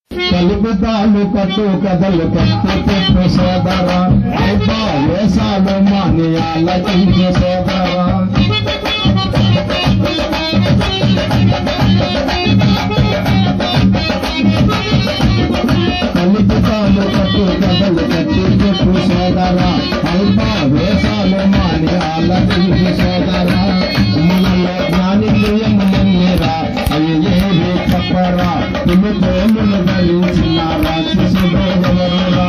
కలుపుతాలు కట్టు కథలు కట్టు పెట్టు సోదరా అబ్బా వేసాలు మానియాలకించు సోదరా కలుపుతాలు కట్టు కథలు కట్టు పెట్టు సోదరా అబ్బా వేసాలు మానియాలకించు సోదరా మనలో జ్ఞానింద్రియం మన్నిరా అవి ఏమి చెప్పరా ఇల్లు ప్రేమను ధరించిన రాక్షసు భోగవరురా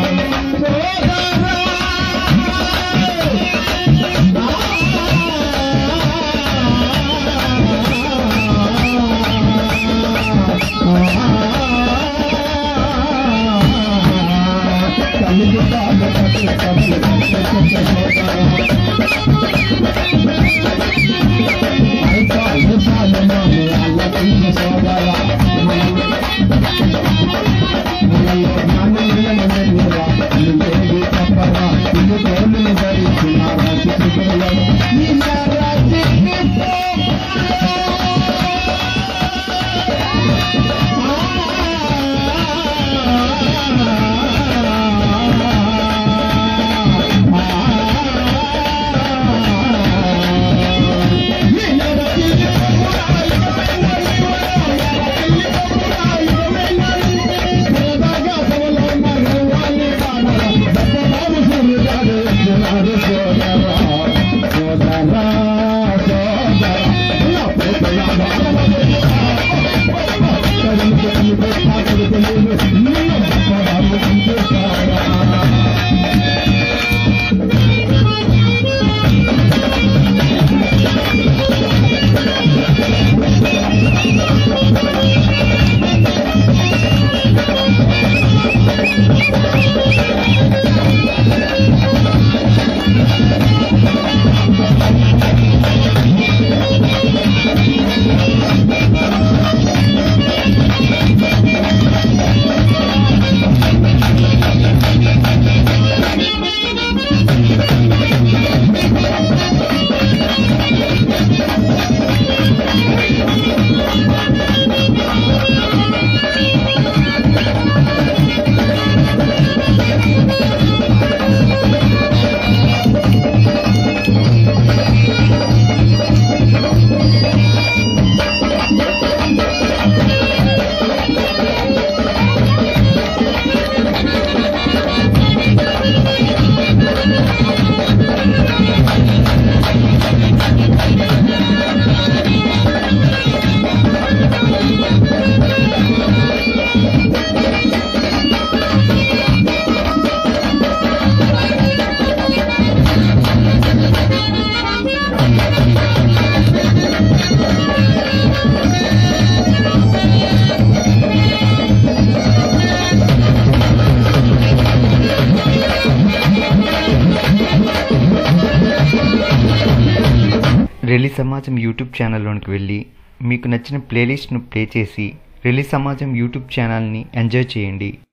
రిలీజ్ సమాజం యూట్యూబ్ ఛానల్లోనికి వెళ్ళి మీకు నచ్చిన ప్లేలిస్ట్ను ప్లే చేసి రిలీజ్ సమాజం యూట్యూబ్ ఛానల్ని ఎంజాయ్ చేయండి